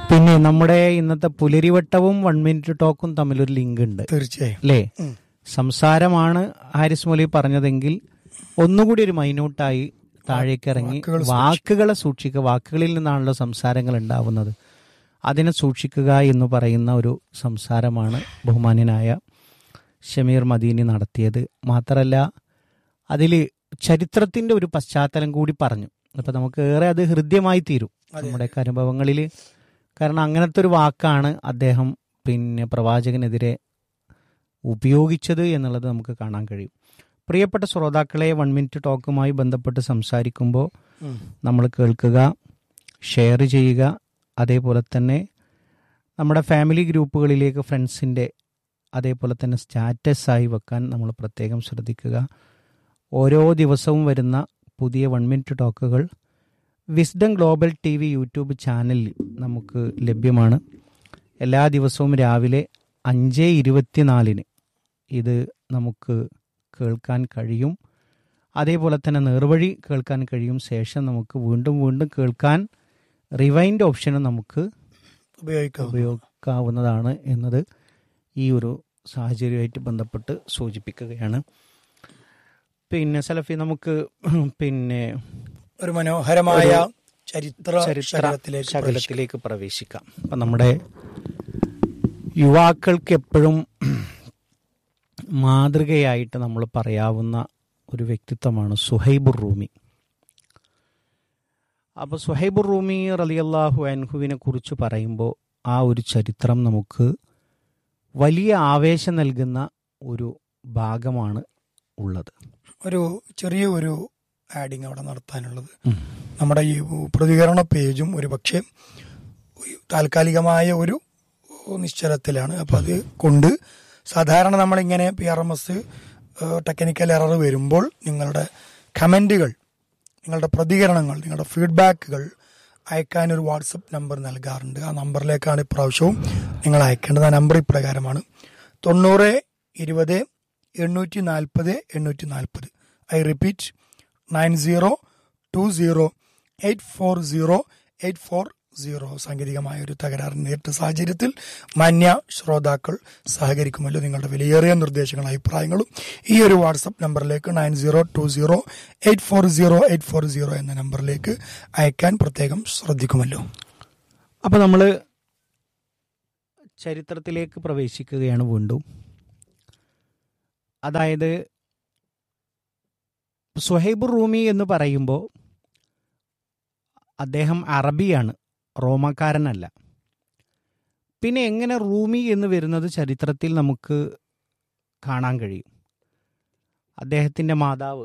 പിന്നെ നമ്മുടെ ഇന്നത്തെ പുലരിവട്ടവും വൺ മിനിറ്റ് ടോക്കും തമ്മിലൊരു ലിങ്ക് ഉണ്ട് തീർച്ചയായും അല്ലേ ഉം. സംസാരമാണ് ഹാരിസ് മൊലി പറഞ്ഞതെങ്കിൽ ഒന്നുകൂടി ഒരു മൈന്യൂട്ടായി താഴേക്ക് ഇറങ്ങി വാക്കുകൾ വാക്കുകളെ സൂക്ഷിക്കുക വാക്കുകളിൽ നിന്നാണല്ലോ സംസാരങ്ങൾ ഉണ്ടാവുന്നത് അതിനെ സൂക്ഷിക്കുക എന്ന് പറയുന്ന ഒരു സംസാരമാണ് ബഹുമാന്യനായ ഷമീർ മദീനി നടത്തിയത് മാത്രമല്ല അതിൽ ചരിത്രത്തിന്റെ ഒരു പശ്ചാത്തലം കൂടി പറഞ്ഞു അപ്പൊ നമുക്ക് ഏറെ അത് ഹൃദ്യമായി തീരും നമ്മുടെയൊക്കെ അനുഭവങ്ങളിൽ കാരണം അങ്ങനത്തെ ഒരു വാക്കാണ് അദ്ദേഹം പിന്നെ പ്രവാചകനെതിരെ ഉപയോഗിച്ചത് എന്നുള്ളത് നമുക്ക് കാണാൻ കഴിയും പ്രിയപ്പെട്ട ശ്രോതാക്കളെ വൺ മിനിറ്റ് ടോക്കുമായി ബന്ധപ്പെട്ട് സംസാരിക്കുമ്പോൾ ഉം. നമ്മൾ കേൾക്കുക ഷെയർ ചെയ്യുക അതേപോലെ തന്നെ നമ്മുടെ ഫാമിലി ഗ്രൂപ്പുകളിലേക്ക് ഫ്രണ്ട്സിൻ്റെ അതേപോലെ തന്നെ സ്റ്റാറ്റസ് ആയി വെക്കാൻ നമ്മൾ പ്രത്യേകം ശ്രദ്ധിക്കുക ഓരോ ദിവസവും വരുന്ന പുതിയ വൺ മിനിറ്റ് ടോക്കുകൾ Wisdom Global T V YouTube ചാനലിൽ നമുക്ക് ലഭ്യമാണ് എല്ലാ ദിവസവും രാവിലെ അഞ്ച് ഇരുപത്തിനാലിന് ഇത് നമുക്ക് കേൾക്കാൻ കഴിയും അതേപോലെ തന്നെ നേർവഴി കേൾക്കാൻ കഴിയും ശേഷം നമുക്ക് വീണ്ടും വീണ്ടും കേൾക്കാൻ റിവൈൻഡ് ഓപ്ഷനും നമുക്ക് ഉപയോഗിക്കാം ഉപയോഗിക്കാവുന്നതാണ് എന്നത് ഈ ഒരു സാഹചര്യമായിട്ട് ബന്ധപ്പെട്ട് സൂചിപ്പിക്കുകയാണ് പിന്നെ സലഫി നമുക്ക് പിന്നെ ഒരു മനോഹരമായ ചരിത്ര ചരിത്ര ശകലത്തിലേക്ക് പ്രവേശിക്കാം. ശകലത്തിലേക്ക് പ്രവേശിക്കാം അപ്പം നമ്മുടെ യുവാക്കൾക്ക് എപ്പോഴും മാതൃകയായിട്ട് നമ്മൾ പറയാവുന്ന ഒരു വ്യക്തിത്വമാണ് സുഹൈബുർ റൂമി അപ്പോൾ സുഹൈബുർ റൂമി റലിയല്ലാഹു അൻഹുവിനെ കുറിച്ച് പറയുമ്പോൾ ആ ഒരു ചരിത്രം നമുക്ക് വലിയ ആവേശം നൽകുന്ന ഒരു ഭാഗമാണ് ഉള്ളത് ഒരു ചെറിയ ഒരു ആഡിങ് അവിടെ നടത്താനുള്ളത് നമ്മുടെ ഈ പ്രതികരണ പേജും ഒരു പക്ഷേ താൽക്കാലികമായ ഒരു നിശ്ചലത്തിലാണ് അപ്പൊ അത് കൊണ്ട് സാധാരണ നമ്മളിങ്ങനെ P R M S technical error വരുമ്പോൾ നിങ്ങളുടെ കമന്റുകൾ നിങ്ങളുടെ പ്രതികരണങ്ങൾ നിങ്ങളുടെ ഫീഡ്ബാക്കുകൾ അയക്കാൻ ഒരു വാട്സപ്പ് നമ്പർ നൽകാറുണ്ട് ആ നമ്പറിലേക്കാണ് ഇപ്രാവശ്യവും നിങ്ങൾ അയക്കേണ്ടത് ആ നമ്പർ ഇപ്രകാരമാണ് തൊണ്ണൂറ് ഇരുപത് എണ്ണൂറ്റി നാൽപ്പത് എണ്ണൂറ്റി നാൽപ്പത് I repeat nine zero two zero eight four zero eight four zero സാങ്കേതികമായ ഒരു തകരാറ് നേരിട്ട സാഹചര്യത്തിൽ മാന്യ ശ്രോതാക്കൾ സഹകരിക്കുമല്ലോ നിങ്ങളുടെ വിലയേറിയ നിർദ്ദേശങ്ങളും അഭിപ്രായങ്ങളും ഈ ഒരു വാട്സപ്പ് നമ്പറിലേക്ക് nine zero two zero eight four zero eight four zero എന്ന നമ്പറിലേക്ക് അയക്കാൻ പ്രത്യേകം ശ്രദ്ധിക്കുമല്ലോ അപ്പോൾ നമ്മൾ ചരിത്രത്തിലേക്ക് പ്രവേശിക്കുകയാണ് വീണ്ടും അതായത് സുഹൈബുർ റൂമി എന്ന് പറയുമ്പോൾ അദ്ദേഹം അറബിയാണ് റോമക്കാരനല്ല പിന്നെ എങ്ങനെ റൂമി എന്ന് വരുന്നത് ചരിത്രത്തിൽ നമുക്ക് കാണാൻ കഴിയും അദ്ദേഹത്തിൻ്റെ മാതാവ്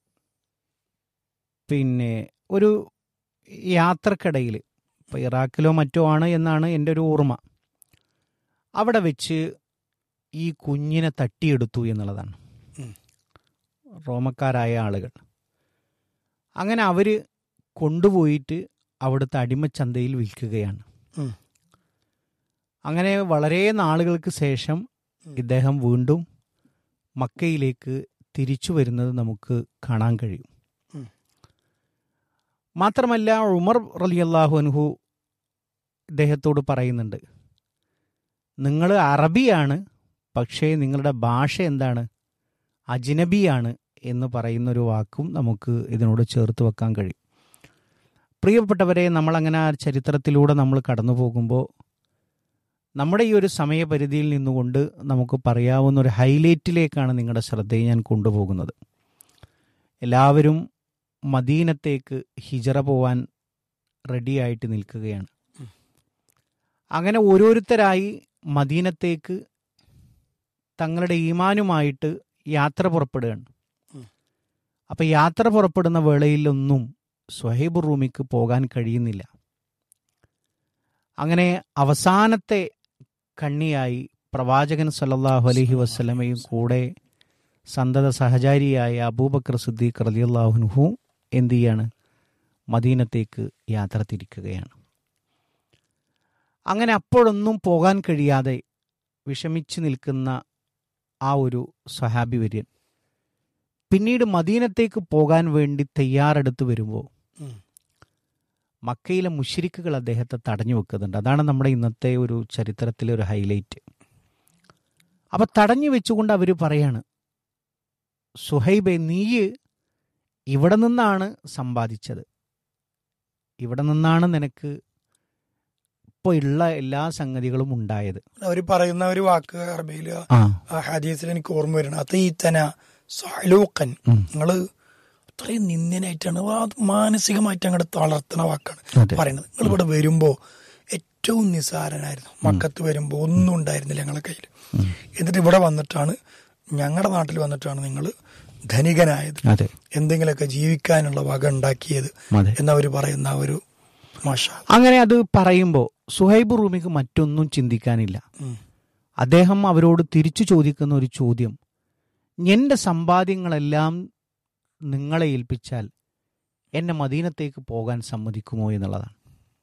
പിന്നെ ഒരു യാത്രക്കിടയിൽ ഇപ്പോൾ ഇറാഖിലോ മറ്റോ ആണ് എന്നാണ് എൻ്റെ ഒരു ഓർമ്മ അവിടെ വെച്ച് ഈ കുഞ്ഞിനെ തട്ടിയെടുത്തു എന്നുള്ളതാണ് ഉം. റോമക്കാരായ ആളുകൾ അങ്ങനെ അവർ കൊണ്ടുപോയിട്ട് അവിടുത്തെ അടിമച്ചന്തയിൽ വിൽക്കുകയാണ് ഉം. അങ്ങനെ വളരെ നാളുകൾക്ക് ശേഷം ഉം. ഇദ്ദേഹം വീണ്ടും മക്കയിലേക്ക് തിരിച്ചു വരുന്നത് നമുക്ക് കാണാൻ കഴിയും ഉം. മാത്രമല്ല ഉമർ റലിയല്ലാഹു അൻഹു ഇദ്ദേഹത്തോട് പറയുന്നുണ്ട് നിങ്ങൾ അറബിയാണ് പക്ഷേ നിങ്ങളുടെ ഭാഷ എന്താണ് അജ്നബിയാണ് എന്ന് പറയുന്നൊരു വാക്കും നമുക്ക് ഇതിനോട് ചേർത്ത് വെക്കാൻ കഴിയും പ്രിയപ്പെട്ടവരെ നമ്മളങ്ങനെ ആ ചരിത്രത്തിലൂടെ നമ്മൾ കടന്നു പോകുമ്പോൾ നമ്മുടെ ഈ ഒരു സമയപരിധിയിൽ നിന്നുകൊണ്ട് നമുക്ക് പറയാവുന്ന ഒരു ഹൈലൈറ്റിലേക്കാണ് നിങ്ങളുടെ ശ്രദ്ധയെ ഞാൻ കൊണ്ടുപോകുന്നത് എല്ലാവരും മദീനത്തേക്ക് ഹിജറ പോവാൻ റെഡിയായിട്ട് നിൽക്കുകയാണ് അങ്ങനെ ഓരോരുത്തരായി മദീനത്തേക്ക് തങ്ങളുടെ ഈമാനുമായിട്ട് യാത്ര പുറപ്പെടുകയാണ് ഉം. അപ്പം യാത്ര പുറപ്പെടുന്ന വേളയിലൊന്നും സ്വഹൈബ് റൂമിക്ക് പോകാൻ കഴിയുന്നില്ല അങ്ങനെ അവസാനത്തെ കണ്ണിയായി പ്രവാചകൻ സല്ലല്ലാഹു അലൈഹി വസ്ലമയും കൂടെ സന്തത സഹചാരിയായ അബൂബക്കർ സിദ്ദീഖ് റലിയല്ലാഹുനുഹു എന്ത് ചെയ്യാണ് മദീനത്തേക്ക് യാത്ര തിരിക്കുകയാണ് അങ്ങനെ അപ്പോഴൊന്നും പോകാൻ കഴിയാതെ വിഷമിച്ച് നിൽക്കുന്ന ആ ഒരു സഹാബി വര്യൻ പിന്നീട് മദീനത്തേക്ക് പോകാൻ വേണ്ടി തയ്യാറെടുത്ത് വരുമ്പോൾ ഉം. മക്കയിലെ മുഷിരിക്കുകൾ അദ്ദേഹത്തെ തടഞ്ഞു വെക്കുന്നുണ്ട് അതാണ് നമ്മുടെ ഇന്നത്തെ ഒരു ചരിത്രത്തിലെ ഒരു ഹൈലൈറ്റ് അപ്പം തടഞ്ഞു വെച്ചുകൊണ്ട് അവർ പറയാണ് സുഹൈബെ നീ ഇവിടെ നിന്നാണ് സമ്പാദിച്ചത് ഇവിടെ നിന്നാണ് നിനക്ക് ഇപ്പോൾ ഉള്ള എല്ലാ സംഗതികളും ഉണ്ടായത് അവർ പറയുന്ന ഒരു വാക്ക് അറബിയിൽ ആ ആ ഹദീസിൽ എനിക്ക് ഓർമ്മ വരുന്നത് അതീത്തന സലൂക്കൻ ഉം. നിങ്ങള് അത്രയും നിന്ദ്യനായിട്ടാണ് ആ മാനസികമായിട്ട് അങ്ങോട്ട് തളർത്തണ വാക്കാണ് അതെ. പറയുന്നത് നിങ്ങൾ ഇവിടെ വരുമ്പോ ഏറ്റവും നിസാരനായിരുന്നു മക്കത്ത് വരുമ്പോ ഒന്നും ഉണ്ടായിരുന്നില്ല ഞങ്ങളെ കയ്യിൽ എന്നിട്ട് ഇവിടെ വന്നിട്ടാണ് ഞങ്ങളുടെ നാട്ടിൽ വന്നിട്ടാണ് നിങ്ങൾ ധനികനായത് അതെ എന്തെങ്കിലുമൊക്കെ ജീവിക്കാനുള്ള വക ഉണ്ടാക്കിയത് അതെ എന്നവർ പറയുന്ന ആ ഒരു മാഷ അങ്ങനെ അത് പറയുമ്പോൾ സുഹൈബ് റൂമിക്ക് മറ്റൊന്നും ചിന്തിക്കാനില്ല അദ്ദേഹം അവരോട് തിരിച്ചു ചോദിക്കുന്ന ഒരു ചോദ്യം എൻ്റെ സമ്പാദ്യങ്ങളെല്ലാം നിങ്ങളെ ഏൽപ്പിച്ചാൽ എന്നെ മദീനത്തേക്ക് പോകാൻ സമ്മതിക്കുമോ എന്നുള്ളതാണ്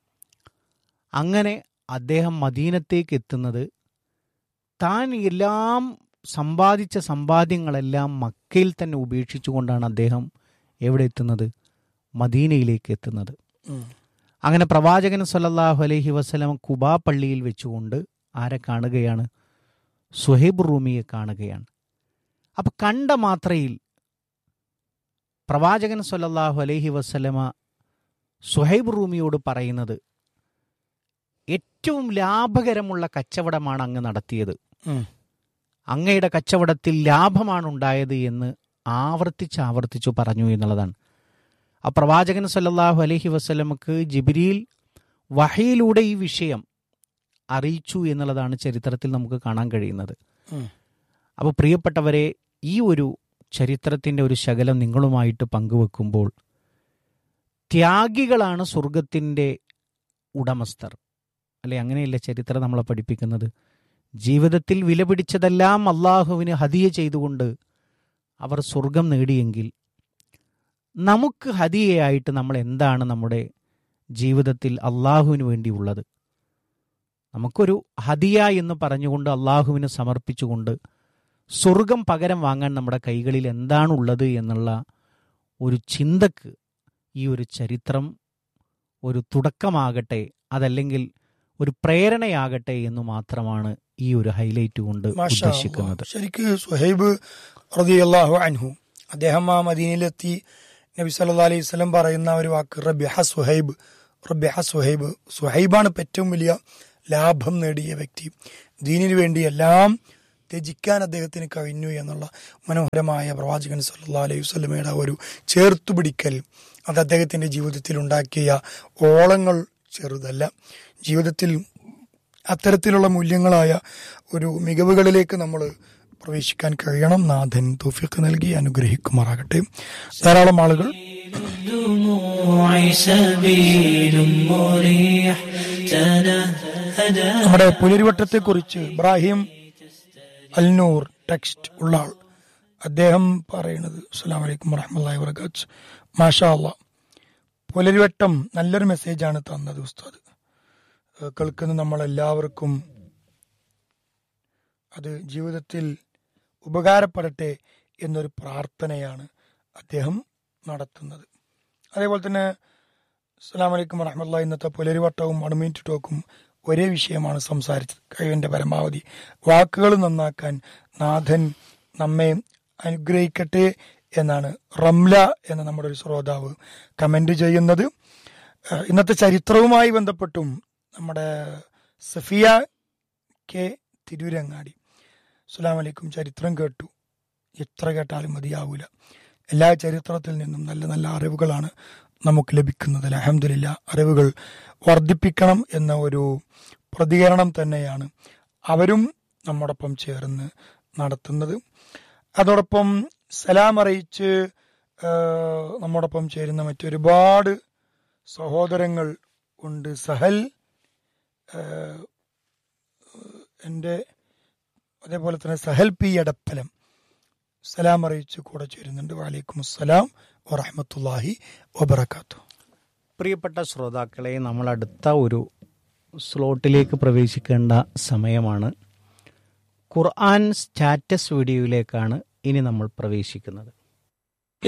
അങ്ങനെ അദ്ദേഹം മദീനത്തേക്ക് എത്തുന്നത് താൻ എല്ലാം സമ്പാദിച്ച സമ്പാദ്യങ്ങളെല്ലാം മക്കയിൽ തന്നെ ഉപേക്ഷിച്ചുകൊണ്ടാണ് അദ്ദേഹം എവിടെ എത്തുന്നത് മദീനയിലേക്ക് എത്തുന്നത് അങ്ങനെ പ്രവാചകൻ സല്ലല്ലാഹു അലൈഹി വസല്ലം കുബാ പള്ളിയിൽ വെച്ചുകൊണ്ട് ആരെ കാണുകയാണ് സുഹൈബ് റൂമിയെ കാണുകയാണ് അപ്പം കണ്ട മാത്രയിൽ പ്രവാചകൻ സല്ലല്ലാഹു അലൈഹി വസല്ലമ സുഹൈബ് റൂമിയോട് പറയുന്നത് ഏറ്റവും ലാഭകരമുള്ള കച്ചവടമാണ് അങ്ങ് നടത്തിയത് അങ്ങയുടെ കച്ചവടത്തിൽ ലാഭമാണ് ഉണ്ടായത് എന്ന് ആവർത്തിച്ച് ആവർത്തിച്ചു പറഞ്ഞു എന്നുള്ളതാണ് ആ പ്രവാചകൻ സല്ലല്ലാഹു അലൈഹി വസ്ലമക്ക് ജിബിരിയിൽ വഹയിലൂടെ ഈ വിഷയം അറിയിച്ചു എന്നുള്ളതാണ് ചരിത്രത്തിൽ നമുക്ക് കാണാൻ കഴിയുന്നത് അപ്പോൾ പ്രിയപ്പെട്ടവരെ ഈ ഒരു ചരിത്രത്തിൻ്റെ ഒരു ശകലം നിങ്ങളുമായിട്ട് പങ്കുവെക്കുമ്പോൾ ത്യാഗികളാണ് സ്വർഗത്തിൻ്റെ ഉടമസ്ഥർ അല്ലെ അങ്ങനെയല്ല ചരിത്രം നമ്മളെ പഠിപ്പിക്കുന്നത് ജീവിതത്തിൽ വിലപിടിച്ചതെല്ലാം അള്ളാഹുവിന് ഹദിയ ചെയ്തുകൊണ്ട് അവർ സ്വർഗം നേടിയെങ്കിൽ നമുക്ക് ഹദിയയായിട്ട് നമ്മൾ എന്താണ് നമ്മുടെ ജീവിതത്തിൽ അള്ളാഹുവിന് വേണ്ടി ഉള്ളത് നമുക്കൊരു ഹദിയ എന്ന് പറഞ്ഞുകൊണ്ട് അള്ളാഹുവിന് സമർപ്പിച്ചുകൊണ്ട് സ്വർഗം പകരം വാങ്ങാൻ നമ്മുടെ കൈകളിൽ എന്താണുള്ളത് എന്നുള്ള ഒരു ചിന്തക്ക് ഈ ഒരു ചരിത്രം ഒരു തുടക്കമാകട്ടെ അതല്ലെങ്കിൽ ഒരു പ്രേരണയാകട്ടെ എന്ന് മാത്രമാണ് ഈ ഒരു ഹൈലൈറ്റ് കൊണ്ട് മാഷാ ഉദ്ദേശിക്കുന്നത് അല്ലാഹ്. ശരിക്ക് സുഹൈബ് റളിയല്ലാഹു അൻഹു അദ്ദേഹം ആ മദീനയിലെത്തി നബി സല്ലല്ലാഹു അലൈഹി വസല്ലം പറയുന്ന ഒരു വാക്ക് റബിഹ സുഹൈബ് റബിഹ സുഹൈബ് സുഹൈബാണ് ഇപ്പൊ ഏറ്റവും വലിയ ലാഭം നേടിയ വ്യക്തി ദീനിനു വേണ്ടി എല്ലാം ത്യജിക്കാൻ അദ്ദേഹത്തിന് കഴിഞ്ഞു എന്നുള്ള മനോഹരമായ പ്രവാചകൻ സല്ലല്ലാഹു അലൈഹി വസല്ലമയുടെ ആ ഒരു ചേർത്തുപിടിക്കൽ അത് അദ്ദേഹത്തിന്റെ ജീവിതത്തിൽ ഉണ്ടാക്കിയ ഓളങ്ങൾ ചെറുതല്ല ജീവിതത്തിൽ അത്തരത്തിലുള്ള മൂല്യങ്ങളായ ഒരു മികവുകളിലേക്ക് നമ്മൾ പ്രവേശിക്കാൻ കഴിയണം നാഥൻ തോഫിക്ക് നൽകി അനുഗ്രഹിക്കുമാറാകട്ടെ ധാരാളം ആളുകൾ الدموع سبيل مريح تنهدى നമ്മുടെ പുലരിവട്ടത്തെ കുറിച്ച് ഇബ്രാഹിം അൽനൂർ ടെക്സ്റ്റ് ഉള്ള ആൾ അദ്ദേഹം പറയുന്നത് അസ്സാം വലൈക്കും വറഹമുല്ലാ വർക്കാത്ത് മാഷാ അല്ലാ പുലരിവട്ടം നല്ലൊരു മെസ്സേജാണ് തന്നത് ഉസ്താദ് ഏഹ് കേൾക്കുന്ന നമ്മളെല്ലാവർക്കും അത് ജീവിതത്തിൽ ഉപകാരപ്പെടട്ടെ എന്നൊരു പ്രാർത്ഥനയാണ് അദ്ദേഹം നടത്തുന്നത് അതേപോലെ തന്നെ അസ്സാം വലൈക്കും വറഹമുല്ല ഇന്നത്തെ പുലരിവട്ടവും അണുമീറ്റ് ടോക്കും ഒരേ വിഷയമാണ് സംസാരിച്ചത് കഴിവിന്റെ പരമാവധി വാക്കുകൾ നന്നാക്കാൻ നാഥൻ നമ്മെ അനുഗ്രഹിക്കട്ടെ എന്നാണ് റംല എന്ന നമ്മുടെ ഒരു ശ്രോതാവ് കമന്റ് ചെയ്യുന്നത് ഏഹ് ഇന്നത്തെ ചരിത്രവുമായി ബന്ധപ്പെട്ടും നമ്മുടെ സഫിയ കെ തിരൂരങ്ങാടി അസ്സലാം വലൈക്കും ചരിത്രം കേട്ടു എത്ര കേട്ടാലും മതിയാവൂല എല്ലാ ചരിത്രത്തിൽ നിന്നും നല്ല നല്ല അറിവുകളാണ് നമുക്ക് ലഭിക്കുന്നത് അലഹമില്ല അറിവുകൾ വർദ്ധിപ്പിക്കണം എന്ന ഒരു പ്രതികരണം തന്നെയാണ് അവരും നമ്മോടൊപ്പം ചേർന്ന് നടത്തുന്നത് അതോടൊപ്പം സലാം അറിയിച്ച് ആ, നമ്മോടൊപ്പം ചേരുന്ന മറ്റൊരുപാട് സഹോദരങ്ങൾ ഉണ്ട് സഹൽ ആ, എൻ്റെ അതേപോലെ തന്നെ സഹൽ പി എടപ്പലം സലാം അറിയിച്ച് കൂടെ ചേരുന്നുണ്ട് വാലൈക്കും അസ്സലാം വറഹമത്തല്ലാഹി വബർക്കാത്തു പ്രിയപ്പെട്ട ശ്രോതാക്കളെ നമ്മൾ അടുത്ത ഒരു സ്ലോട്ടിലേക്ക് പ്രവേശിക്കേണ്ട സമയമാണ് ഖുർആൻ സ്റ്റാറ്റസ് വീഡിയോയിലേക്കാണ് ഇനി നമ്മൾ പ്രവേശിക്കുന്നത്